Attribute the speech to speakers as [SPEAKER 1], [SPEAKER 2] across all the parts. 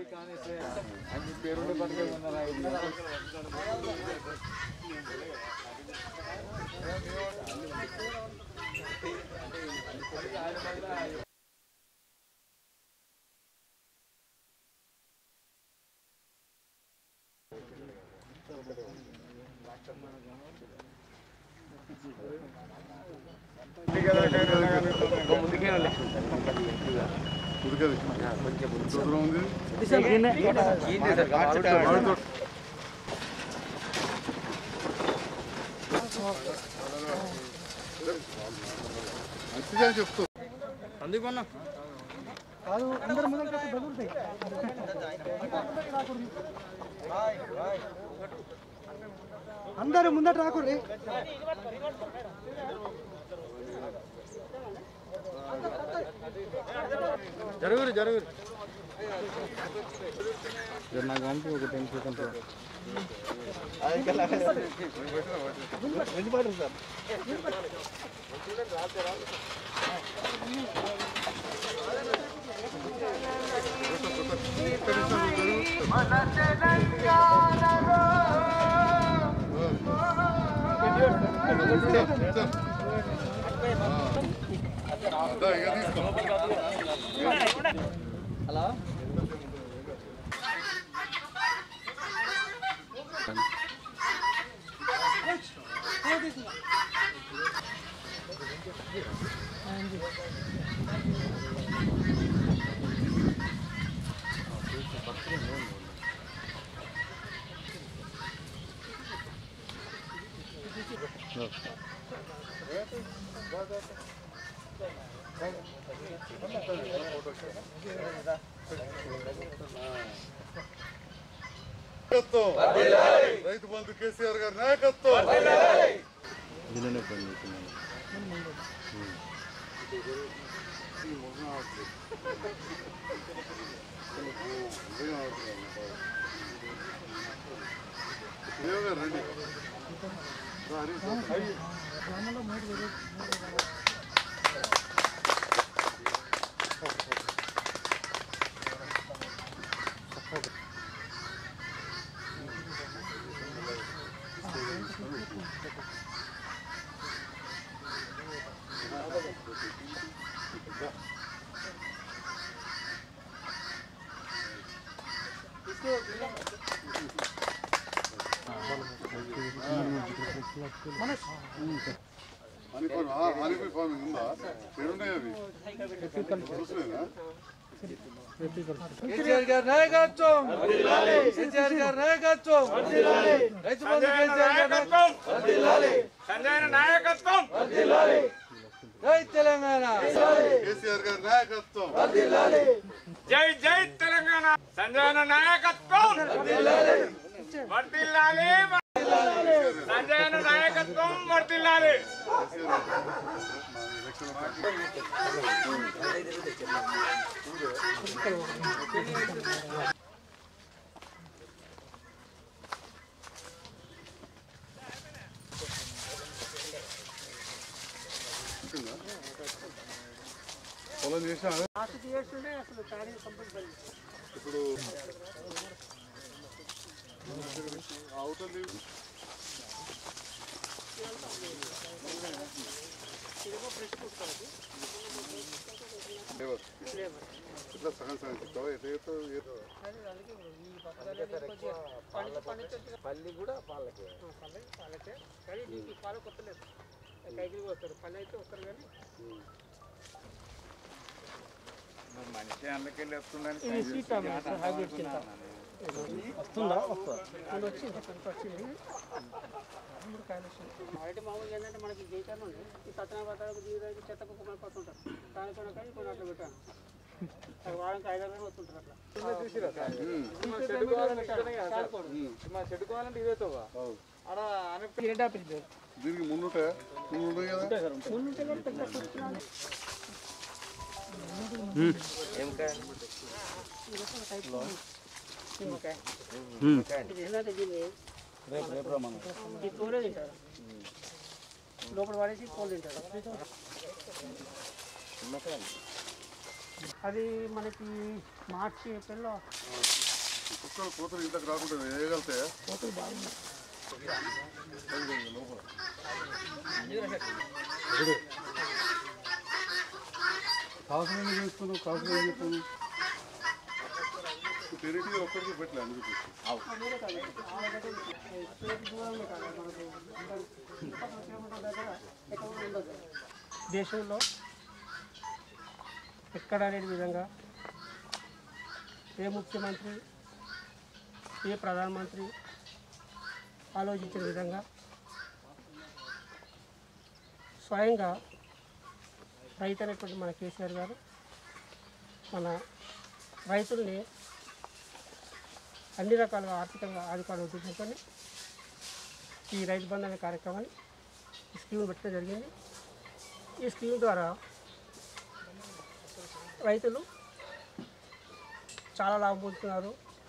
[SPEAKER 1] అని పేరుండే పట్టుకున్నారా
[SPEAKER 2] ఉడకది దూరం ఉంది మంచిగా చెప్తూ
[SPEAKER 1] అందుకున్నా
[SPEAKER 3] కాదు అందరి ముందు బదులుతాయి అందరు ముందట రాకూడదు
[SPEAKER 1] జరుగురు జరుగురు నాకు పంపి ఒక టెన్ సెకండ్స్
[SPEAKER 2] అదా ఇక తీసుకో నాయకత్వం రైతు బంధు కేసీఆర్ గారి నాయకత్వం
[SPEAKER 1] దీనిలోనే పని చేస్తున్నాను
[SPEAKER 2] దేవ గారు రండి రా, హరి. హనీ ఫార్మ్ ఆ, హనీ బీ ఫార్మింగ్ ఉందా పేరున్నాయి అవి చూసలేదా
[SPEAKER 1] కేసీఆర్ గారి నాయకత్వం కేసీఆర్ గారి నాయకత్వం రైతు బంధు కేసీఆర్ గారి నాయకత్వం
[SPEAKER 4] సంజయ్ నాయకత్వం
[SPEAKER 1] జై తెలంగాణ
[SPEAKER 2] కేసీఆర్ గారి నాయకత్వం
[SPEAKER 4] జై జై తెలంగాణ సంజయ్ నాయకత్వం వర్తిల్లాలి సంజయ్ నాయకత్వం వర్తిల్లాలి
[SPEAKER 2] పొలం చేసినా ఇప్పుడు అవుతుంది ఇట్లా సగం సగం చెప్తావా ఎట్లా చెప్తావు ఏదో
[SPEAKER 1] పల్లి కూడా పాలకే
[SPEAKER 4] మనిషి అందుకెళ్ళి వస్తుందని
[SPEAKER 3] వస్తుందా వస్తుంది
[SPEAKER 5] అరటి మామూలుగా ఏంటంటే మనకి జీతాలు ఉంది ఈ సత్యనారాయణ జీవితానికి చెత్త కుక్క మనకు వస్తుంటారు దానిపైన కానీ కొన్ని అట్లా పెట్టాను అది వారానికి ఐదు వేలు వస్తుంటారు అట్లా
[SPEAKER 1] మా చెడు కావాలంటే ఇదే తోవా
[SPEAKER 2] అవు.
[SPEAKER 1] ఆడ ఆమె
[SPEAKER 2] దీనికి ముందుంటాయా ముందు ఉంటాయి కదా
[SPEAKER 5] ఇది ఏంటంటే దీన్ని ఈ తోలే తింటారు లోపల పడేసి కోళ్ళు తింటారు అది మనకి మార్చి ఏప్రిల్లో
[SPEAKER 2] కుక్కలు కోతలు ఇంతకు రాకుండా వేయగలుగుతాయా
[SPEAKER 1] కాసులు ఎందుకు చేస్తున్నావు కాసులు ఏం చెప్తాను
[SPEAKER 2] టెరిటరీ ఒక్కరికి పెట్టలే అందుకు
[SPEAKER 5] దేశంలో ఎక్కడ లేని విధంగా ఏ ముఖ్యమంత్రి ఏ ప్రధానమంత్రి ఆలోచించిన విధంగా స్వయంగా రైతు అనేటువంటి మన కేసీఆర్ గారు మన రైతుల్ని అన్ని రకాలుగా ఆర్థికంగా ఆదుకోవాలని ఉద్దేశంతో ఈ రైతు బంధు అనే కార్యక్రమాన్ని ఈ స్కీమ్ పెట్టడం జరిగింది ఈ స్కీమ్ ద్వారా రైతులు చాలా లాభం పొందుతున్నారు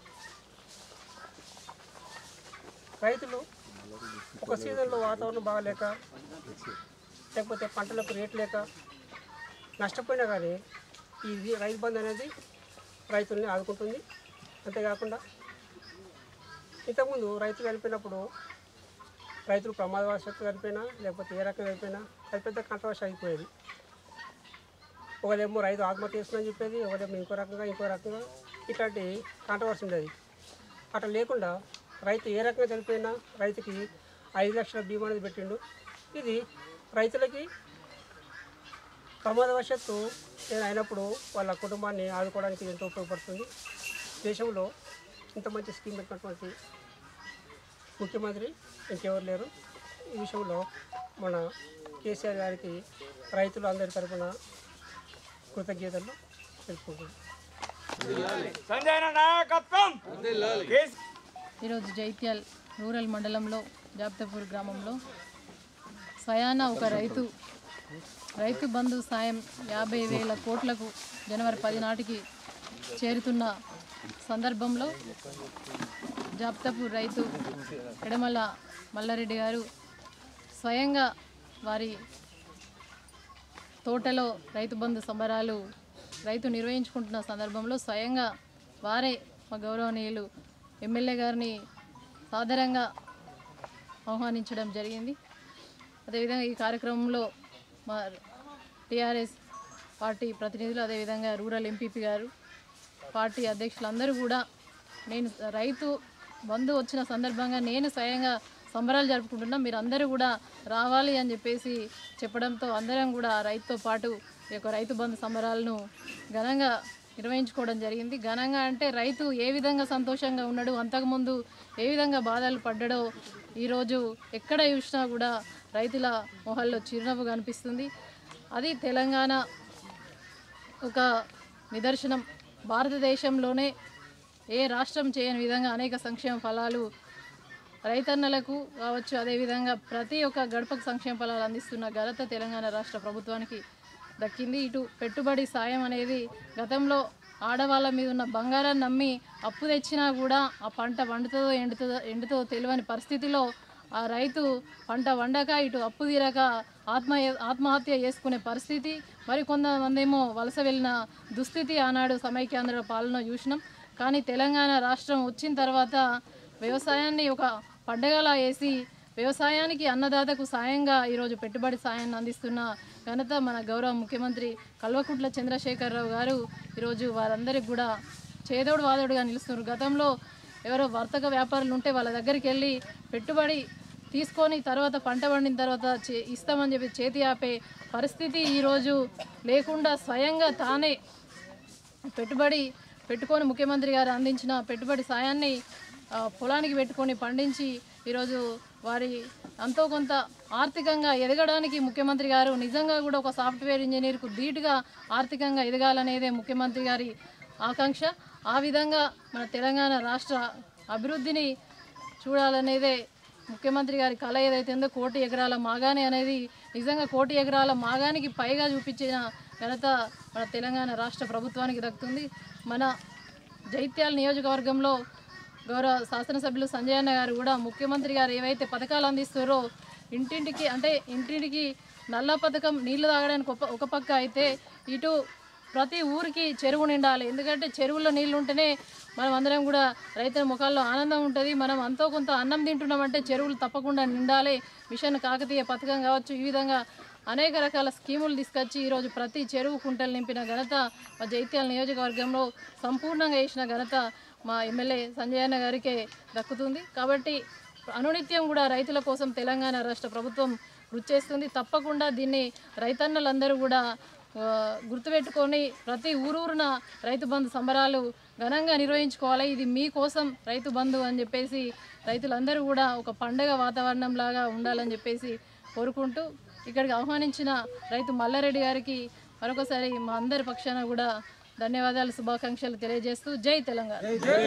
[SPEAKER 5] రైతులు ఒక సీజన్లో వాతావరణం బాగాలేక లేకపోతే పంటలకు రేట్ లేక నష్టపోయినా కానీ ఈ రైతు బంధు అనేది రైతుల్ని ఆదుకుంటుంది అంతేకాకుండా ఇంతకుముందు రైతు చనిపోయినప్పుడు రైతులు ప్రమాదవశాత్తు చనిపోయినా లేకపోతే ఏ రకంగా చనిపోయినా అది పెద్ద కంట్రవర్ష అయిపోయేది ఒకరేమో రైతు ఆత్మహత్య చేస్తుందని చెప్పేది ఒకరేమో ఇంకో రకంగా ఇంకో రకంగా ఇట్లాంటి కాంట్రవర్సీ ఉండేది అట్లా లేకుండా రైతు ఏ రకంగా చనిపోయినా రైతుకి ఐదు లక్షల బీమా అనేది పెట్టిండు ఇది రైతులకి ప్రమాదవశాత్తు నేను అయినప్పుడు వాళ్ళ కుటుంబాన్ని ఆదుకోవడానికి ఎంతో ఉపయోగపడుతుంది దేశంలో ఇంత మంచి స్కీమ్ పెట్టినటువంటి ముఖ్యమంత్రి ఇంకెవరు లేరు ఈ విషయంలో మన కేసీఆర్ గారికి రైతులు అందరి తరపున కృతజ్ఞతలు తెలుపుకుంటున్నాను
[SPEAKER 4] సంజయ్ అన్న నాయకత్వం కేసీ-
[SPEAKER 6] ఈరోజు జైత్యాల్ రూరల్ మండలంలో జాప్తపూర్ గ్రామంలో స్వయాన ఒక రైతు రైతు బంధు సాయం యాభై వేల కోట్లకు జనవరి పది నాటికి చేరుతున్న సందర్భంలో జాప్తపూర్ రైతు ఎడమల మల్లారెడ్డి గారు స్వయంగా వారి తోటలో రైతు బంధు సంబరాలు రైతు నిర్వహించుకుంటున్న సందర్భంలో స్వయంగా వారే మా గౌరవనీయులు ఎమ్మెల్యే గారిని సాదరంగా ఆహ్వానించడం జరిగింది అదేవిధంగా ఈ కార్యక్రమంలో మా టీఆర్ఎస్ పార్టీ ప్రతినిధులు అదేవిధంగా రూరల్ ఎంపీపీ గారు పార్టీ అధ్యక్షులు అందరూ కూడా నేను రైతు బంధు వచ్చిన సందర్భంగా నేను స్వయంగా సంబరాలు జరుపుకుంటున్నా మీరు అందరూ కూడా రావాలి అని చెప్పేసి చెప్పడంతో అందరం కూడా ఆ రైతుతో పాటు ఈ యొక్క రైతు బంధు సంబరాలను ఘనంగా నిర్వహించుకోవడం జరిగింది ఘనంగా అంటే రైతు ఏ విధంగా సంతోషంగా ఉన్నాడు అంతకుముందు ఏ విధంగా బాధలు పడ్డాడో ఈరోజు ఎక్కడ చూసినా కూడా రైతుల మొహల్లో చిరునవ్వు కనిపిస్తుంది అది తెలంగాణ ఒక నిదర్శనం భారతదేశంలోనే ఏ రాష్ట్రం చేయని విధంగా అనేక సంక్షేమ ఫలాలు రైతన్నలకు కావచ్చు అదేవిధంగా ప్రతి ఒక్క గడపకు సంక్షేమ ఫలాలు అందిస్తున్న ఘనత తెలంగాణ రాష్ట్ర ప్రభుత్వానికి దక్కింది ఇటు పెట్టుబడి సాయం అనేది గతంలో ఆడవాళ్ళ మీద ఉన్న బంగారాన్ని నమ్మి అప్పు తెచ్చినా కూడా ఆ పంట వండుతుందో ఎండుతుందో ఎండుతో తెలియని పరిస్థితిలో ఆ రైతు పంట వండక ఇటు అప్పు తీరక ఆత్మ ఆత్మహత్య చేసుకునే పరిస్థితి మరి కొంతమంది ఏమో వలస వెళ్ళిన దుస్థితి ఆనాడు సమైక్యాంధ్ర పాలన చూసినాం కానీ తెలంగాణ రాష్ట్రం వచ్చిన తర్వాత వ్యవసాయాన్ని ఒక పండగలా వేసి వ్యవసాయానికి అన్నదాతకు సాయంగా ఈరోజు పెట్టుబడి సాయాన్ని అందిస్తున్న ఘనత మన గౌరవ ముఖ్యమంత్రి కల్వకుంట్ల చంద్రశేఖరరావు గారు ఈరోజు వారందరికి కూడా చేదోడు వాదోడుగా నిలుస్తున్నారు గతంలో ఎవరో వర్తక వ్యాపారులు ఉంటే వాళ్ళ దగ్గరికి వెళ్ళి పెట్టుబడి తీసుకొని తర్వాత పంట పండిన తర్వాత చే- ఇస్తామని చెప్పి చేతి ఆపే పరిస్థితి ఈరోజు లేకుండా స్వయంగా తానే పెట్టుబడి పెట్టుకొని ముఖ్యమంత్రి గారు అందించిన పెట్టుబడి సాయాన్ని ఆ, పొలానికి పెట్టుకొని పండించి ఈరోజు వారి ఎంతో కొంత ఆర్థికంగా ఎదగడానికి ముఖ్యమంత్రి గారు నిజంగా కూడా ఒక సాఫ్ట్వేర్ ఇంజనీర్కు ధీటుగా ఆర్థికంగా ఎదగాలనేదే ముఖ్యమంత్రి గారి ఆకాంక్ష ఆ విధంగా మన తెలంగాణ రాష్ట్ర అభివృద్ధిని చూడాలనేదే ముఖ్యమంత్రి గారి కళ ఏదైతే ఉందో కోటి ఎకరాల మాగాని అనేది నిజంగా కోటి ఎకరాల మాగానికి పైగా చూపించిన ఘనత మన తెలంగాణ రాష్ట్ర ప్రభుత్వానికి దక్కుతుంది మన జైత్యాల నియోజకవర్గంలో గౌరవ శాసనసభ్యులు సంజయ్ అన్న గారు కూడా ముఖ్యమంత్రి గారు ఏవైతే పథకాలు అందిస్తారో ఇంటింటికి అంటే ఇంటింటికి నల్ల పథకం నీళ్లు తాగడానికి ఒక ఒక పక్క అయితే ఇటు ప్రతి ఊరికి చెరువు నిండాలి ఎందుకంటే చెరువులో నీళ్ళు ఉంటేనే మనం అందరం కూడా రైతుల ముఖాల్లో ఆనందం ఉంటుంది మనం అంతో కొంత అన్నం తింటున్నామంటే చెరువులు తప్పకుండా నిండాలి మిషన్ కాకతీయ పథకం కావచ్చు ఈ విధంగా అనేక రకాల స్కీములు తీసుకొచ్చి ఈరోజు ప్రతి చెరువు కుంటలు నింపిన ఘనత మా జైత్యాల నియోజకవర్గంలో సంపూర్ణంగా వేసిన ఘనత మా ఎమ్మెల్యే సంజయ్ అన్న గారికే దక్కుతుంది కాబట్టి అనునిత్యం కూడా రైతుల కోసం తెలంగాణ రాష్ట్ర ప్రభుత్వం కృషి చేస్తుంది తప్పకుండా దీన్ని రైతన్నలందరూ కూడా ఆ, గుర్తుపెట్టుకొని ప్రతి ఊరూరున రైతు బంధు సంబరాలు ఘనంగా నిర్వహించుకోవాలి ఇది మీకోసం రైతు బంధు అని చెప్పేసి రైతులందరూ కూడా ఒక పండగ వాతావరణం లాగా ఉండాలని చెప్పేసి కోరుకుంటూ ఇక్కడికి ఆహ్వానించిన రైతు మల్లారెడ్డి గారికి మరొకసారి మా అందరి పక్షాన కూడా ధన్యవాదాలు శుభాకాంక్షలు తెలియజేస్తూ జై తెలంగాణ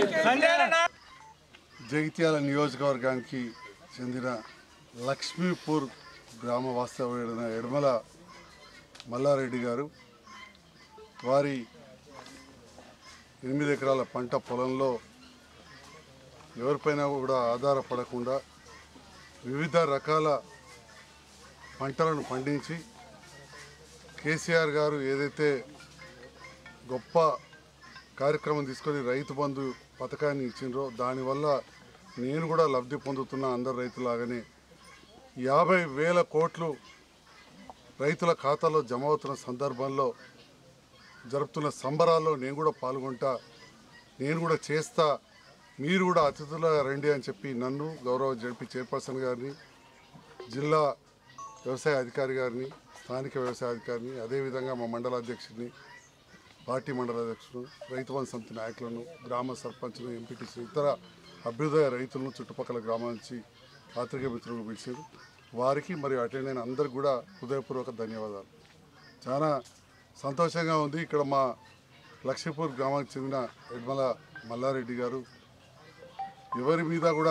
[SPEAKER 2] జగిత్యాల నియోజకవర్గానికి చెందిన లక్ష్మీపూర్ గ్రామ వాస్తవ్యుడైన ఎడమల మల్లారెడ్డి గారు వారి ఎనిమిది ఎకరాల పంట పొలంలో ఎవరిపైన కూడా ఆధారపడకుండా వివిధ రకాల పంటలను పండించి కేసీఆర్ గారు ఏదైతే గొప్ప కార్యక్రమం తీసుకొని రైతు బంధు పథకాన్ని ఇచ్చిండ్రో దానివల్ల నేను కూడా లబ్ధి పొందుతున్న అందరు రైతులాగానే యాభై వేల కోట్లు రైతుల ఖాతాలో జమ అవుతున్న సందర్భంలో జరుపుతున్న సంబరాల్లో నేను కూడా పాల్గొంటా నేను కూడా చేస్తా మీరు కూడా అతిథులుగా రండి అని చెప్పి నన్ను గౌరవ జడ్పీ చైర్పర్సన్ గారిని జిల్లా వ్యవసాయ అధికారి గారిని స్థానిక వ్యవసాయ అధికారిని అదేవిధంగా మా మండల అధ్యక్షుడిని పార్టీ మండల అధ్యక్షుడు రైతు బంధు సమితి నాయకులను గ్రామ సర్పంచ్లు ఎంపీటీసీ ఇతర అభ్యుదయ రైతులను చుట్టుపక్కల గ్రామాల నుంచి పాత్రికేయ మిత్రులు పిలిచారు వారికి మరియు అటెండ్ అయిన అందరికి కూడా హృదయపూర్వక ధన్యవాదాలు చాలా సంతోషంగా ఉంది ఇక్కడ మా లక్ష్మీపూర్ గ్రామానికి చెందిన యడ్మల మల్లారెడ్డి గారు ఎవరి మీద కూడా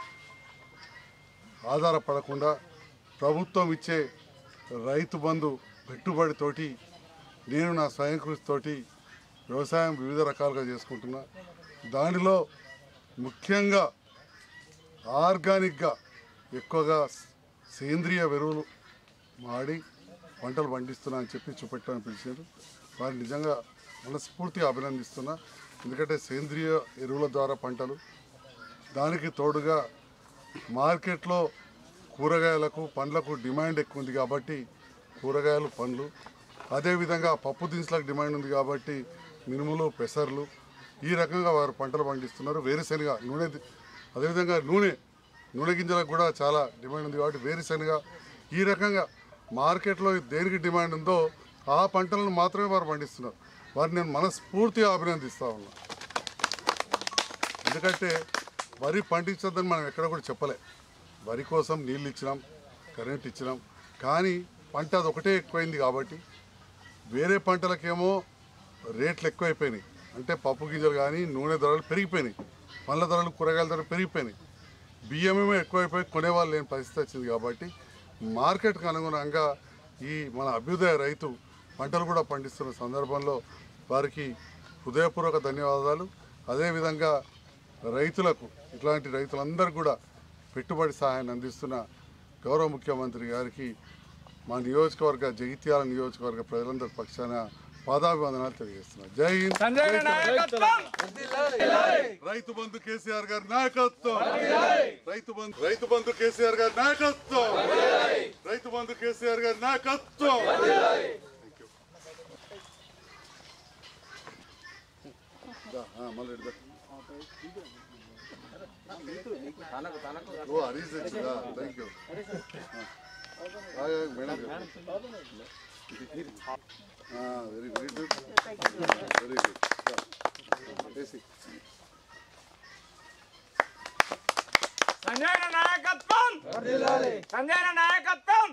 [SPEAKER 2] ఆధారపడకుండా ప్రభుత్వం ఇచ్చే రైతు బంధు పెట్టుబడితోటి నేను నా స్వయం కృషితోటి వ్యవసాయం వివిధ రకాలుగా చేసుకుంటున్నా దానిలో ముఖ్యంగా ఆర్గానిక్గా ఎక్కువగా సేంద్రియ ఎరువులు వాడి పంటలు పండిస్తున్నా అని చెప్పి చూపెట్టని పిలిచారు వారిని నిజంగా మనస్ఫూర్తిగా అభినందిస్తున్నా ఎందుకంటే సేంద్రియ ఎరువుల ద్వారా పంటలు దానికి తోడుగా మార్కెట్లో కూరగాయలకు పండ్లకు డిమాండ్ ఎక్కువ ఉంది కాబట్టి కూరగాయలు పండ్లు అదేవిధంగా పప్పు దినుసులకు డిమాండ్ ఉంది కాబట్టి మినుములు పెసర్లు ఈ రకంగా వారు పంటలు పండిస్తున్నారు వేరుశనగ నూనె ది- అదేవిధంగా నూనె నూనె గింజలకు కూడా చాలా డిమాండ్ ఉంది కాబట్టి వేరుశనగ ఈ రకంగా మార్కెట్లో దేనికి డిమాండ్ ఉందో ఆ పంటలను మాత్రమే వారు పండిస్తున్నారు వారిని నేను మనస్ఫూర్తిగా అభినందిస్తా ఉన్నా ఎందుకంటే వరి పండించొద్దని మనం ఎక్కడ కూడా చెప్పలే వరి కోసం నీళ్ళు ఇచ్చినాం కరెంట్ ఇచ్చినాం కానీ పంట అది ఒకటే ఎక్కువైంది కాబట్టి వేరే పంటలకేమో రేట్లు ఎక్కువైపోయినాయి అంటే పప్పు గింజలు కానీ నూనె ధరలు పెరిగిపోయినాయి పండ్ల ధరలు కూరగాయల ధరలు పెరిగిపోయినాయి బియ్యమేమో ఎక్కువైపోయి కొనేవాళ్ళు లేని పరిస్థితి వచ్చింది కాబట్టి మార్కెట్కి అనుగుణంగా ఈ మన అభ్యుదయ రైతు పంటలు కూడా పండిస్తున్న సందర్భంలో వారికి హృదయపూర్వక ధన్యవాదాలు అదేవిధంగా రైతులకు ఇట్లాంటి రైతులందరూ కూడా పెట్టుబడి సహాయాన్ని అందిస్తున్న గౌరవ ముఖ్యమంత్రి గారికి మా నియోజకవర్గ జగిత్యాల నియోజకవర్గ ప్రజలందరి పక్షాన పాదాభివందనాలు తెలియజేస్తున్నారు జై హింద్
[SPEAKER 4] సంజయ్ నాయకత్వం
[SPEAKER 2] రైతు బంధు కేసీఆర్ గారి నాయకత్వం రైతు బంధు రైతు బంధు కేసీఆర్ గారి నాయకత్వం రైతు బంధు కేసీఆర్ గారి నాయకత్వం Thank you. దా, ఆ, మళ్ళీ ఇటు దా. ఓ హరీష్ వచ్చిందా thank you madam very very good very good AC
[SPEAKER 4] Sanjay నాయకత్వం సంజయ్ నాయకత్వం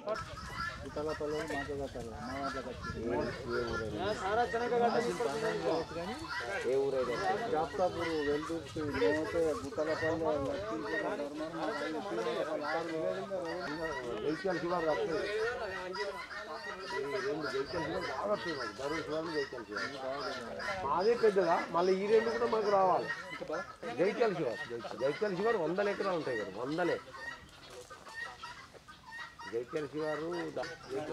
[SPEAKER 7] మాదే పెద్దగా మళ్ళీ ఈ రెండు కూడా మాకు రావాలి జైత్యాల శివారు జైత్యాల శివారు వందల ఎకరాలు ఉంటాయి కదా వందలే జైత్యాల శివారు దా-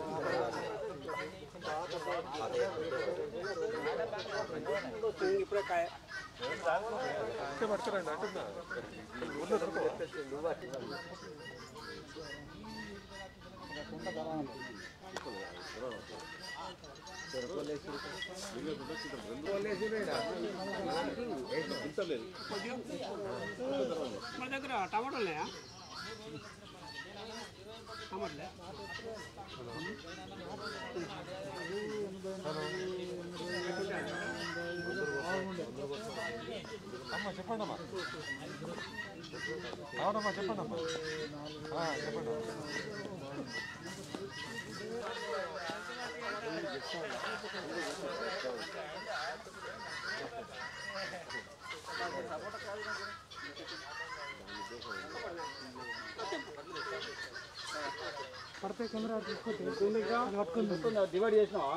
[SPEAKER 5] ఇప్పుడే కాయ మన దగ్గర టమాటోలు ఉన్నాయా టమాటలే
[SPEAKER 1] అమ్మా చెప్పండి అమ్మా అవునమ్మా చెప్పండి అమ్మా ఆ, చెప్పండి
[SPEAKER 3] పడితే కెమెరా తీసుకుంటే
[SPEAKER 7] డివైడ్ చేసినావా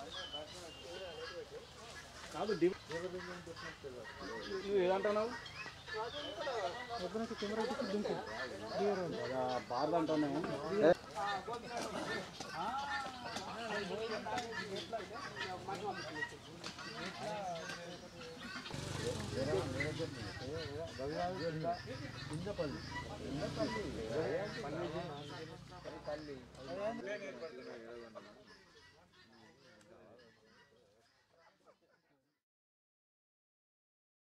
[SPEAKER 7] కాదు డివైడ్ నువ్వు ఏదంటున్నావు
[SPEAKER 3] వద్దనకి కెమెరా తీసుకు దింపు
[SPEAKER 7] బార్లు అంటున్నావు